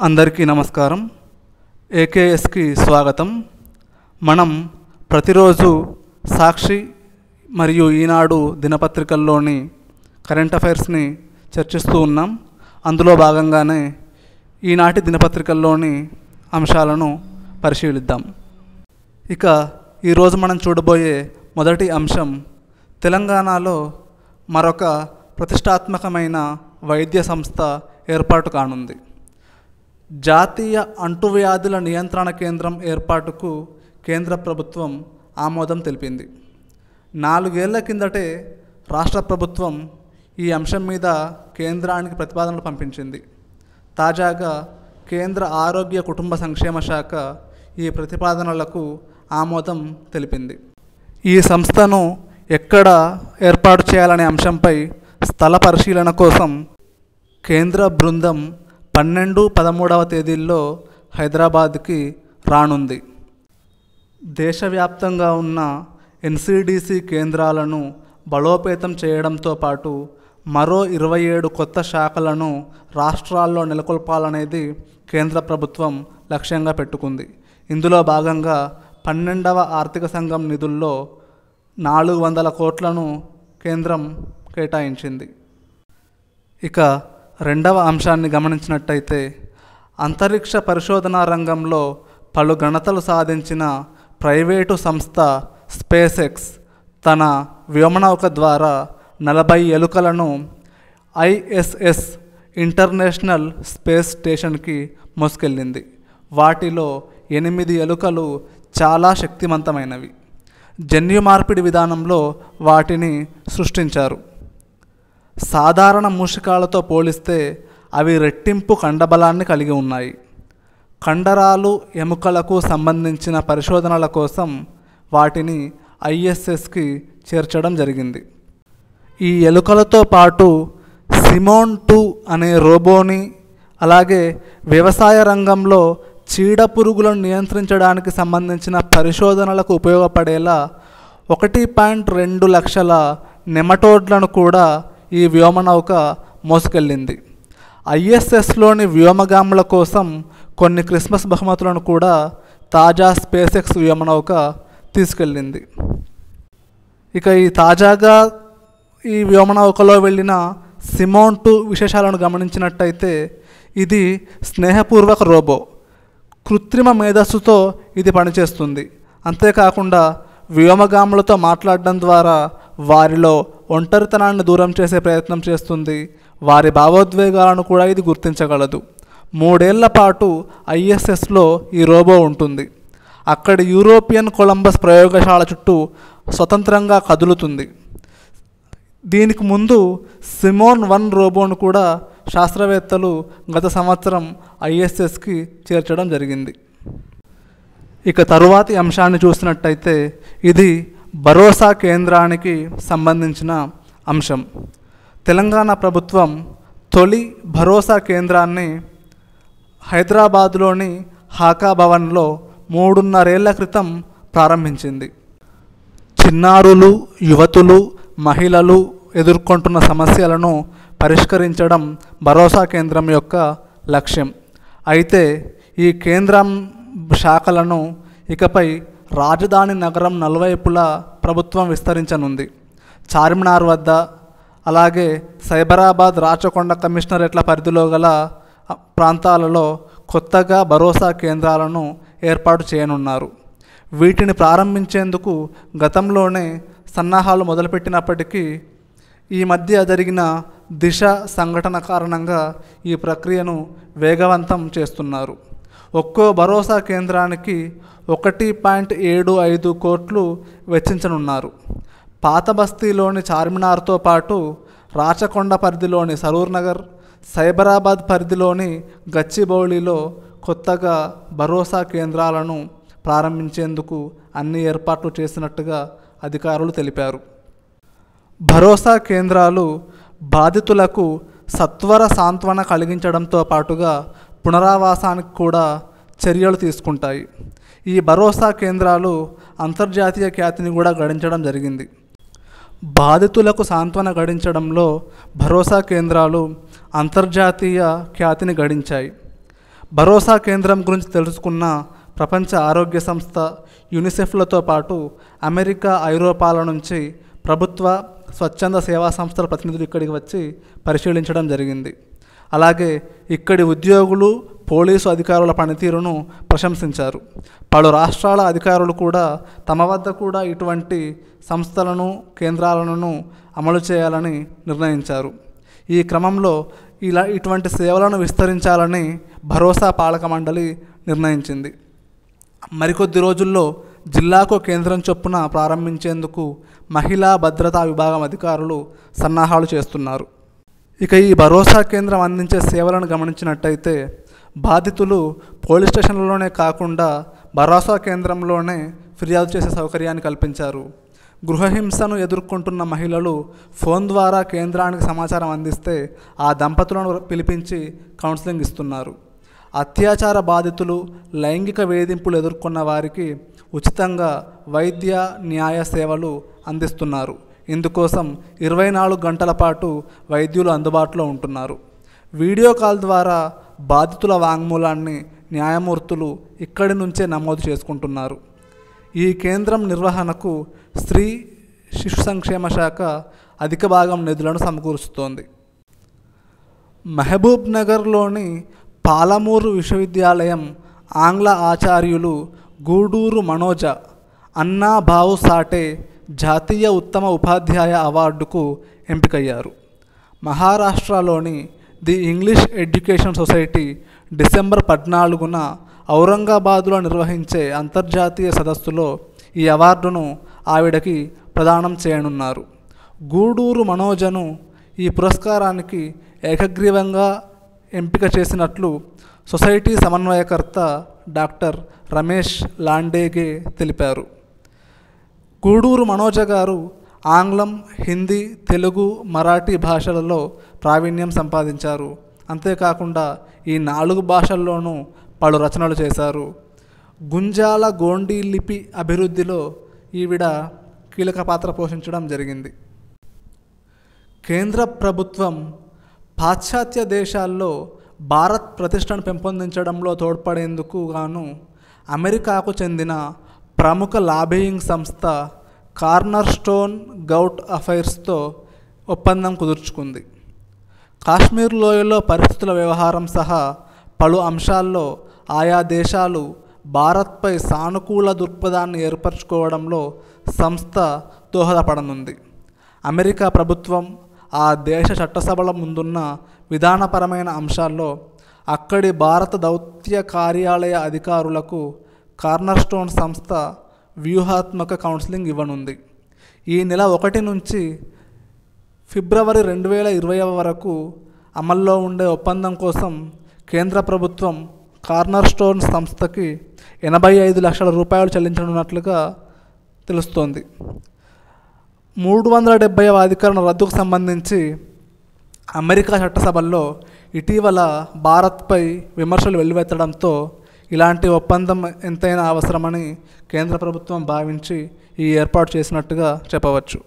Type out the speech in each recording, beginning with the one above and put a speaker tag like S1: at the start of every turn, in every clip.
S1: అందరికీ నమస్కారం ఏకేఎస్కి స్వాగతం మనం ప్రతిరోజు సాక్షి మరియు ఈనాడు దినపత్రికల్లోని కరెంట్ అఫైర్స్ని చర్చిస్తూ ఉన్నాం అందులో భాగంగానే ఈనాటి దినపత్రికల్లోని అంశాలను పరిశీలిద్దాం ఇక ఈరోజు మనం చూడబోయే మొదటి అంశం తెలంగాణలో మరొక ప్రతిష్టాత్మకమైన వైద్య సంస్థ ఏర్పాటు కానుంది జాతీయ అంటువ్యాధుల నియంత్రణ కేంద్రం ఏర్పాటుకు కేంద్ర ప్రభుత్వం ఆమోదం తెలిపింది నాలుగేళ్ల కిందటే రాష్ట్ర ప్రభుత్వం ఈ అంశం మీద కేంద్రానికి ప్రతిపాదనలు పంపించింది తాజాగా కేంద్ర ఆరోగ్య కుటుంబ సంక్షేమ శాఖ ఈ ప్రతిపాదనలకు ఆమోదం తెలిపింది ఈ సంస్థను ఎక్కడ ఏర్పాటు చేయాలనే అంశంపై స్థల పరిశీలన కోసం కేంద్ర బృందం పన్నెండు పదమూడవ తేదీల్లో హైదరాబాద్కి రానుంది దేశవ్యాప్తంగా ఉన్న ఎన్సిడిసి కేంద్రాలను బలోపేతం చేయడంతో పాటు మరో ఇరవై ఏడు కొత్త శాఖలను రాష్ట్రాల్లో నెలకొల్పాలనేది కేంద్ర ప్రభుత్వం లక్ష్యంగా పెట్టుకుంది ఇందులో భాగంగా పన్నెండవ ఆర్థిక సంఘం నిధుల్లో నాలుగు వందల కోట్లను కేంద్రం కేటాయించింది ఇక రెండవ అంశాన్ని గమనించినట్టయితే అంతరిక్ష పరిశోధనా రంగంలో పలు ఘనతలు సాధించిన ప్రైవేటు సంస్థ స్పేస్ ఎక్స్ తన వ్యోమనౌక ద్వారా నలభై ఎలుకలను ఐఎస్ఎస్ ఇంటర్నేషనల్ స్పేస్ స్టేషన్కి మోసుకెళ్ళింది వాటిలో ఎనిమిది ఎలుకలు చాలా శక్తివంతమైనవి జన్యు మార్పిడి విధానంలో వాటిని సృష్టించారు సాధారణ మూషికాలతో పోలిస్తే అవి రెట్టింపు కండబలాన్ని కలిగి ఉన్నాయి కండరాలు ఎముకలకు సంబంధించిన పరిశోధనల కోసం వాటిని ఐఎస్ఎస్కి చేర్చడం జరిగింది ఈ ఎలుకలతో పాటు సిమోన్ టూ అనే రోబోని అలాగే వ్యవసాయ రంగంలో చీడ పురుగులను నియంత్రించడానికి సంబంధించిన పరిశోధనలకు ఉపయోగపడేలా ఒకటి పాయింట్ రెండు లక్షల నెమటోడ్లను కూడా ఈ వ్యోమనౌక మోసుకెళ్ళింది ఐఎస్ఎస్లోని వ్యోమగాముల కోసం కొన్ని క్రిస్మస్ బహుమతులను కూడా తాజా స్పేస్ ఎక్స్ వ్యోమనౌక తీసుకెళ్ళింది ఇక ఈ తాజాగా ఈ వ్యోమనౌకలో వెళ్ళిన సిమోన్ టూ విశేషాలను గమనించినట్టయితే ఇది స్నేహపూర్వక రోబో కృత్రిమ మేధస్సుతో ఇది పనిచేస్తుంది అంతేకాకుండా వ్యోమగాములతో మాట్లాడడం ద్వారా వారిలో ఒంటరితనాన్ని దూరం చేసే ప్రయత్నం చేస్తుంది వారి భావోద్వేగాలను కూడా ఇది గుర్తించగలదు మూడేళ్ల పాటు ఐఎస్ఎస్లో ఈ రోబో ఉంటుంది అక్కడి యూరోపియన్ కొలంబస్ ప్రయోగశాల చుట్టూ స్వతంత్రంగా కదులుతుంది దీనికి ముందు సిమోన్ వన్ రోబోను కూడా శాస్త్రవేత్తలు గత సంవత్సరం ఐఎస్ఎస్కి చేర్చడం జరిగింది ఇక తరువాతి అంశాన్ని చూసినట్టయితే ఇది భరోసా కేంద్రానికి సంబంధించిన అంశం తెలంగాణ ప్రభుత్వం తొలి భరోసా కేంద్రాన్ని హైదరాబాదులోని హాకా భవన్లో మూడున్నరేళ్ల క్రితం ప్రారంభించింది చిన్నారులు యువతులు మహిళలు ఎదుర్కొంటున్న సమస్యలను పరిష్కరించడం భరోసా కేంద్రం యొక్క లక్ష్యం అయితే ఈ కేంద్రం శాఖలను ఇకపై రాజధాని నగరం నలువైపులా ప్రభుత్వం విస్తరించనుంది చార్మినార్ వద్ద అలాగే సైబరాబాద్ రాచకొండ కమిషనరేట్ల పరిధిలో గల ప్రాంతాలలో కొత్తగా భరోసా కేంద్రాలను ఏర్పాటు చేయనున్నారు వీటిని ప్రారంభించేందుకు గతంలోనే సన్నాహాలు మొదలుపెట్టినప్పటికీ ఈ మధ్య జరిగిన దిశ సంఘటన కారణంగా ఈ ప్రక్రియను వేగవంతం చేస్తున్నారు ఒక్కో భరోసా కేంద్రానికి ఒకటి పాయింట్ ఏడు ఐదు కోట్లు వెచ్చించనున్నారు పాత బస్తీలోని చార్మినార్తో పాటు రాచకొండ పరిధిలోని సరూర్ నగర్ సైబరాబాద్ పరిధిలోని గచ్చిబౌలిలో కొత్తగా భరోసా కేంద్రాలను ప్రారంభించేందుకు అన్ని ఏర్పాట్లు చేసినట్టుగా అధికారులు తెలిపారు భరోసా కేంద్రాలు బాధితులకు సత్వర సాంత్వన కలిగించడంతో పాటుగా పునరావాసానికి కూడా చర్యలు తీసుకుంటాయి ఈ భరోసా కేంద్రాలు అంతర్జాతీయ ఖ్యాతిని కూడా గడించడం జరిగింది బాధితులకు సాంత్వన గడించడంలో భరోసా కేంద్రాలు అంతర్జాతీయ ఖ్యాతిని గడించాయి భరోసా కేంద్రం గురించి తెలుసుకున్న ప్రపంచ ఆరోగ్య సంస్థ యునిసెఫ్లతో పాటు అమెరికా ఐరోపాల నుంచి ప్రభుత్వ స్వచ్ఛంద సేవా సంస్థల ప్రతినిధులు ఇక్కడికి వచ్చి పరిశీలించడం జరిగింది అలాగే ఇక్కడి ఉద్యోగులు పోలీసు అధికారుల పనితీరును ప్రశంసించారు పలు రాష్ట్రాల అధికారులు కూడా తమ వద్ద కూడా ఇటువంటి సంస్థలను కేంద్రాలను అమలు చేయాలని నిర్ణయించారు ఈ క్రమంలో ఇలా ఇటువంటి సేవలను విస్తరించాలని భరోసా పాలక మండలి నిర్ణయించింది మరికొద్ది రోజుల్లో జిల్లాకు కేంద్రం చొప్పున ప్రారంభించేందుకు మహిళా భద్రతా విభాగం అధికారులు సన్నాహాలు చేస్తున్నారు ఇక ఈ భరోసా కేంద్రం అందించే సేవలను గమనించినట్టయితే బాధితులు పోలీస్ స్టేషన్లలోనే కాకుండా భరోసా కేంద్రంలోనే ఫిర్యాదు చేసే సౌకర్యాన్ని కల్పించారు గృహహింసను ఎదుర్కొంటున్న మహిళలు ఫోన్ ద్వారా కేంద్రానికి సమాచారం అందిస్తే ఆ దంపతులను పిలిపించి కౌన్సిలింగ్ ఇస్తున్నారు అత్యాచార బాధితులు లైంగిక వేధింపులు ఎదుర్కొన్న వారికి ఉచితంగా వైద్య న్యాయ సేవలు అందిస్తున్నారు ఇందుకోసం ఇరవై నాలుగు గంటల పాటు వైద్యులు అందుబాటులో ఉంటున్నారు వీడియో కాల్ ద్వారా బాధితుల వాంగ్మూలాన్ని న్యాయమూర్తులు ఇక్కడి నుంచే నమోదు చేసుకుంటున్నారు ఈ కేంద్రం నిర్వహణకు స్త్రీ శిశు సంక్షేమ శాఖ అధిక భాగం నిధులను సమకూరుస్తోంది మహబూబ్ నగర్లోని పాలమూరు విశ్వవిద్యాలయం ఆంగ్ల ఆచార్యులు గూడూరు మనోజ అన్నా భావు సాటే జాతీయ ఉత్తమ ఉపాధ్యాయ అవార్డుకు ఎంపికయ్యారు మహారాష్ట్రలోని the English education society December పద్నాలుగున ఔరంగాబాదులో నిర్వహించే అంతర్జాతీయ సదస్సులో ఈ అవార్డును ఆవిడకి ప్రదానం చేయనున్నారు గూడూరు మనోజను ఈ పురస్కారానికి ఏకగ్రీవంగా ఎంపిక చేసినట్లు సొసైటీ సమన్వయకర్త డాక్టర్ రమేష్ లాండేగే తెలిపారు గూడూరు మనోజ గారు ఆంగ్లం హిందీ తెలుగు మరాఠీ భాషలలో ప్రావీణ్యం సంపాదించారు అంతేకాకుండా ఈ నాలుగు భాషల్లోనూ పలు రచనలు చేశారు గుంజాల గోండీ లిపి అభివృద్ధిలో ఈవిడ కీలక పాత్ర పోషించడం జరిగింది కేంద్ర ప్రభుత్వం పాశ్చాత్య దేశాల్లో భారత్ ప్రతిష్టను పెంపొందించడంలో తోడ్పడేందుకు గాను అమెరికాకు చెందిన ప్రముఖ లాబియింగ్ సంస్థ కార్నర్ స్టోన్ గౌట్ అఫైర్స్తో ఒప్పందం కుదుర్చుకుంది కాశ్మీర్ లోయలో పరిస్థితుల వ్యవహారం సహా పలు అంశాల్లో ఆయా దేశాలు భారత్పై సానుకూల దృక్పథాన్ని ఏర్పరచుకోవడంలో సంస్థ దోహదపడనుంది అమెరికా ప్రభుత్వం ఆ దేశ చట్టసభల ముందున్న విధానపరమైన అంశాల్లో అక్కడి భారత దౌత్య కార్యాలయ అధికారులకు కార్నర్స్టోన్ సంస్థ వ్యూహాత్మక కౌన్సిలింగ్ ఇవ్వనుంది ఈ నెల ఒకటి నుంచి ఫిబ్రవరి రెండు వేల ఇరవై వరకు అమల్లో ఉండే ఒప్పందం కోసం కేంద్ర ప్రభుత్వం కార్నర్ స్టోన్ సంస్థకి ఎనభై ఐదు లక్షల రూపాయలు చెల్లించనున్నట్లుగా తెలుస్తోంది మూడు వందల డెబ్బైవ అధికరణ రద్దుకు సంబంధించి అమెరికా చట్టసభల్లో ఇటీవల భారత్పై విమర్శలు వెల్లువెత్తడంతో ఇలాంటి ఒప్పందం ఎంతైనా అవసరమని కేంద్ర ప్రభుత్వం భావించి ఈ ఏర్పాటు చేసినట్టుగా చెప్పవచ్చు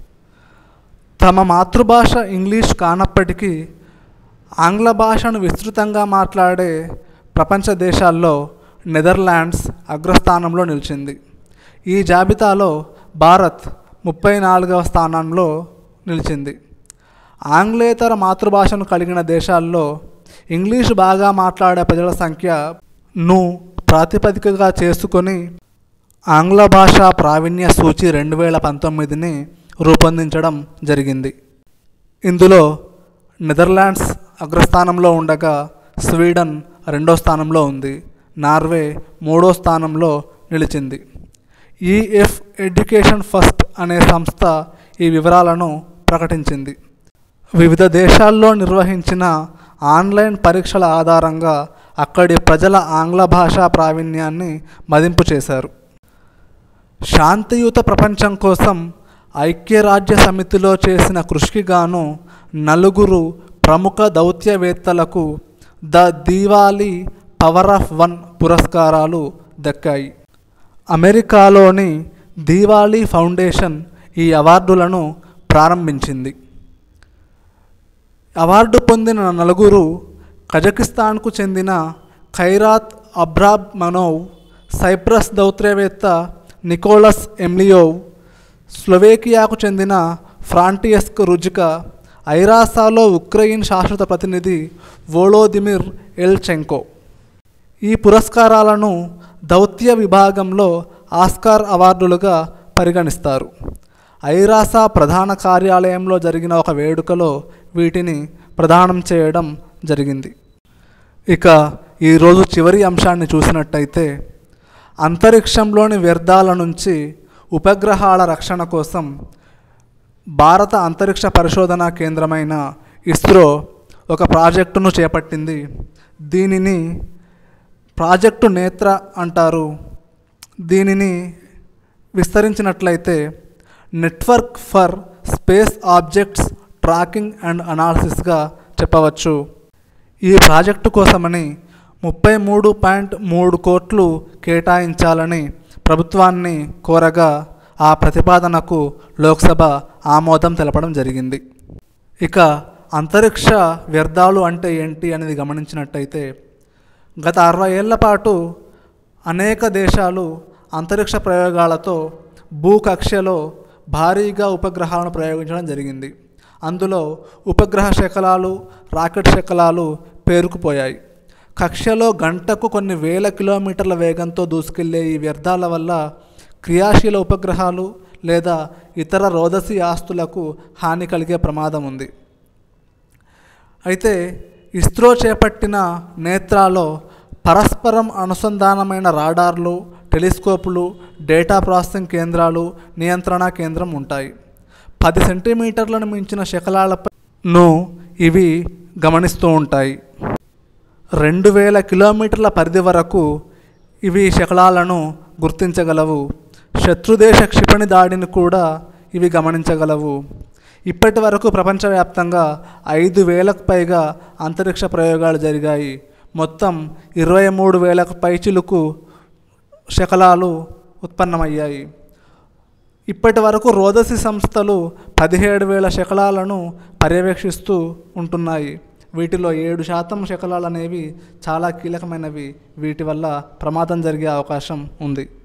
S1: తమ మాతృభాష ఇంగ్లీష్ కానప్పటికీ ఆంగ్ల భాషను విస్తృతంగా మాట్లాడే ప్రపంచ దేశాల్లో నెదర్లాండ్స్ అగ్రస్థానంలో నిలిచింది ఈ జాబితాలో భారత్ ముప్పై నాలుగవ స్థానంలో నిలిచింది ఆంగ్లేతర మాతృభాషను కలిగిన దేశాల్లో ఇంగ్లీష్ బాగా మాట్లాడే ప్రజల సంఖ్యను ప్రాతిపదికగా చేసుకొని ఆంగ్ల భాషా ప్రావీణ్య సూచి రెండు వేల పంతొమ్మిదిని రూపొందించడం జరిగింది ఇందులో నెదర్లాండ్స్ అగ్రస్థానంలో ఉండగా స్వీడన్ రెండో స్థానంలో ఉంది నార్వే మూడో స్థానంలో నిలిచింది ఈఎఫ్ ఎడ్యుకేషన్ ఫస్ట్ అనే సంస్థ ఈ వివరాలను ప్రకటించింది వివిధ దేశాల్లో నిర్వహించిన ఆన్లైన్ పరీక్షల ఆధారంగా అక్కడి ప్రజల ఆంగ్ల భాషా ప్రావీణ్యాన్ని మదింపు చేశారు శాంతియుత ప్రపంచం కోసం ఐక్యరాజ్య సమితిలో చేసిన కృషికి గాను నలుగురు ప్రముఖ దౌత్యవేత్తలకు the Diwali power of one పురస్కారాలు దక్కాయి అమెరికాలోని దీవాలి ఫౌండేషన్ ఈ అవార్డులను ప్రారంభించింది అవార్డు పొందిన నలుగురు కజకిస్తాన్కు చెందిన ఖైరాత్ అబ్రాబ్ మనోవ్ సైప్రస్ దౌత్రవేత్త నికోలస్ ఎమ్లియోవ్ స్లొవేకియాకు చెందిన ఫ్రాంటియస్క్ రుజిక ఐరాసాలో ఉక్రెయిన్ శాశ్వత ప్రతినిధి వోలోదిమిర్ ఎల్చెంకో ఈ పురస్కారాలను దౌత్య విభాగంలో ఆస్కార్ అవార్డులుగా పరిగణిస్తారు ఐరాసా ప్రధాన కార్యాలయంలో జరిగిన ఒక వేడుకలో వీటిని ప్రదానం చేయడం జరిగింది ఇక ఈరోజు చివరి అంశాన్ని చూసినట్టయితే అంతరిక్షంలోని వ్యర్థాల నుంచి ఉపగ్రహాల రక్షణ కోసం భారత అంతరిక్ష పరిశోధనా కేంద్రమైన ఇస్రో ఒక ప్రాజెక్టును చేపట్టింది దీనిని ప్రాజెక్టు నేత్ర అంటారు దీనిని విస్తరించినట్లయితే network for space objects tracking and అనాలిసిస్గా చెప్పవచ్చు ఈ ప్రాజెక్టు కోసమని ముప్పై మూడు పాయింట్ మూడు కోట్లు కేటాయించాలని ప్రభుత్వాన్ని కోరగా ఆ ప్రతిపాదనకు లోక్సభ ఆమోదం తెలపడం జరిగింది ఇక అంతరిక్ష వ్యర్థాలు అంటే ఏంటి అనేది గమనించినట్టయితే గత అరవై ఏళ్ల పాటు అనేక దేశాలు అంతరిక్ష ప్రయోగాలతో భూకక్షలో భారీగా ఉపగ్రహాలను ప్రయోగించడం జరిగింది అందులో ఉపగ్రహ శకలాలు రాకెట్ శకలాలు పేరుకుపోయాయి కక్షలో గంటకు కొన్ని వేల కిలోమీటర్ల వేగంతో దూసుకెళ్లే ఈ వ్యర్థాల వల్ల క్రియాశీల ఉపగ్రహాలు లేదా ఇతర రోదసి ఆస్తులకు హాని కలిగే ప్రమాదం ఉంది అయితే ఇస్రో చేపట్టిన నేత్రాలో పరస్పరం అనుసంధానమైన రాడార్లు టెలిస్కోపులు డేటా ప్రాసెసింగ్ కేంద్రాలు నియంత్రణ కేంద్రం ఉంటాయి పది సెంటీమీటర్లను మించిన శకలాలను ఇవి గమనిస్తూ ఉంటాయి రెండు వేల కిలోమీటర్ల పరిధి వరకు ఇవి శకలాలను గుర్తించగలవు శత్రుదేశ క్షిపణి దాడిని కూడా ఇవి గమనించగలవు ఇప్పటి వరకు ప్రపంచవ్యాప్తంగా ఐదు వేలకు పైగా అంతరిక్ష ప్రయోగాలు జరిగాయి మొత్తం ఇరవై మూడు వేలకు పైచిలుకు శకలాలు ఉత్పన్నమయ్యాయి ఇప్పటి వరకు రోదసి సంస్థలు పదిహేడు వేల శకలాలను పర్యవేక్షిస్తూ ఉంటున్నాయి వీటిలో ఏడు శాతం శకలాలు అనేవి చాలా కీలకమైనవి వీటి వల్ల ప్రమాదం జరిగే అవకాశం ఉంది